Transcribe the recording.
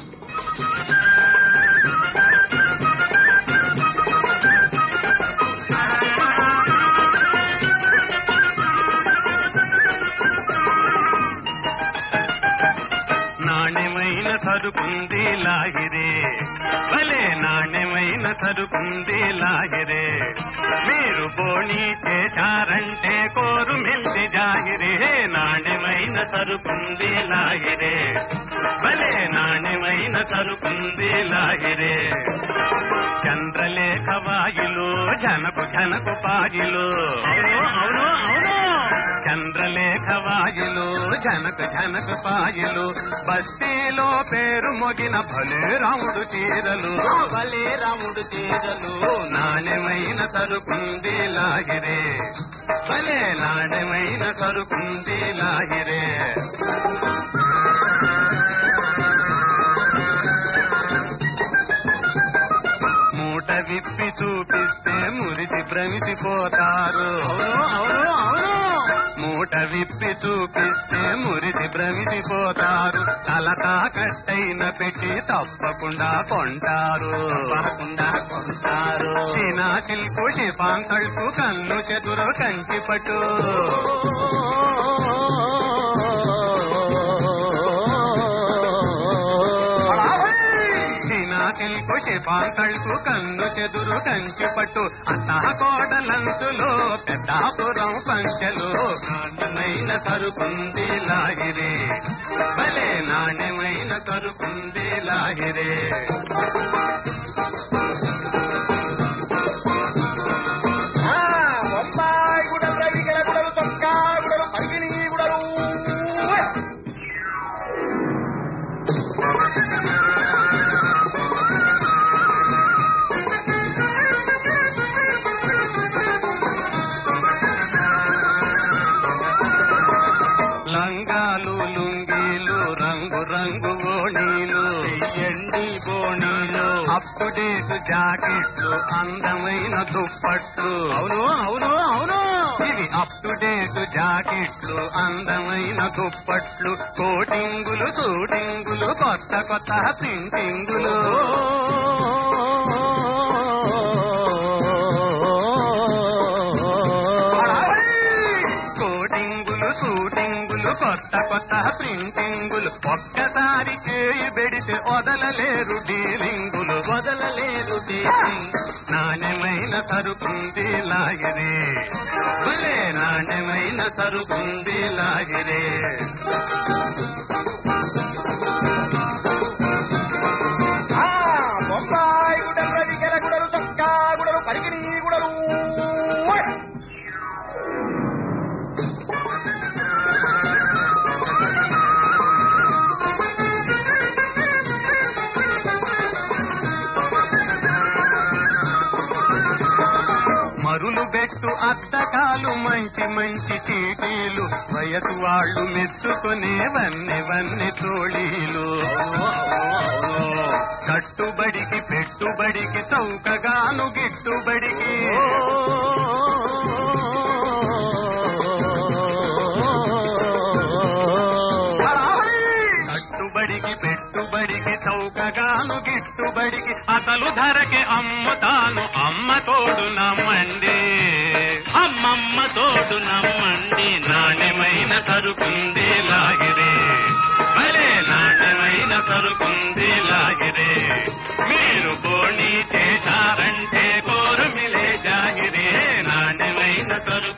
నాణ్యమైన సరుకుంది లాహిరే భలే నాణ్యమైన సరుకుంది లాహిరే మీరు బోణి చేశారంటే కోరు మెల్లి జాహిరే నాణ్యమైన సరుకుంది లాహిరే భలే నాణ్యమైన సరుకుంది లాహిరే చంద్రలేఖ వాయులు జనకు జనకు పాయులు అవును అవును అవును చంద్రలేఖ వాయులు జనక జనక పాయలు బస్తీలో పేరు మొగిన భలే రాముడు చీరలు భలే రాముడు చీరలు నాణ్యమైన సరుకుంది లాగిరే భలే నాణ్యమైన సరుకుంది లాగిరే మూట విప్పి చూపిస్తే మురిసి భ్రమిసిపోతారు అవును అవును అవును మూట విప్పి చూపిస్తే మురిసి భ్రమిసిపోతారు తల తాకట్టైన పెట్టి తప్పకుండా కొంటారు తప్పకుండా కొంటారు చీనా సిల్కు షిఫాన్ తడుకు కన్ను చెదురు కంచి పట్టు చీనా సిల్కు షిఫాన్ తడుకు కన్ను చెదురు కంచి పట్టు అంతా కోడలంచులో పెద్దాపురం పంచలు నాణ్యమైన సరుకుంది లాహిరే భలే నాణ్యమైన సరుకుంది లాహిరే ఆ, బొంబాయి గుడలు రవికెల గుడలు తొక్కా గుడలు పరిగిణి గుడలు లంగాలు లుంగీలు రంగు రంగు ఓణీలు ఎండి బోణీలు అప్పుడేట్ జాకెట్లు అందమైన దుప్పట్లు అవును అవును అవును ఇవి అప్ టు డేట్ జాకెట్లు అందమైన దుప్పట్లు కోటింగులు షూటింగులు కొత్త కొత్త ప్రింటింగులు కోటింగులు షూటింగులు కొత్త కొత్త ప్రింటింగులు ఒక్కసారి చేయి పెడితే వదలలేరు డీలింగులు వదలలేరు డీలింగ్ నాణ్యమైన సరుకుంది లాగిరే భలే నాణ్యమైన సరుకుంది లాగిరే ఆ, బొంబాయి గుడలు రవికెల గుడలు తొక్కా గుడలు పరిగిణి గుడలు మరులు బెట్టు అద్దకాలు మంచి మంచి చీటీలు వయసు వాళ్ళు మెచ్చుకునే వన్నె వన్నె తోళీలు కట్టుబడికి పెట్టుబడికి చౌకగాను గిట్టుబడికి కట్టుబడికి పెట్టుబడికి చౌకగాను గిట్టుబడికి అసలు ధరకి అమ్ముతాను అమ్మ తోడు నమ్మండి అమ్మమ్మ తోడు నమ్మండి నాణ్యమైన సరుకుంది లాగిరే భలే నాణ్యమైన సరుకుంది లాగిరే మీరు బోణి చేశారంటే కోరు మిలే జాగిరే నాణ్యమైన సరుకు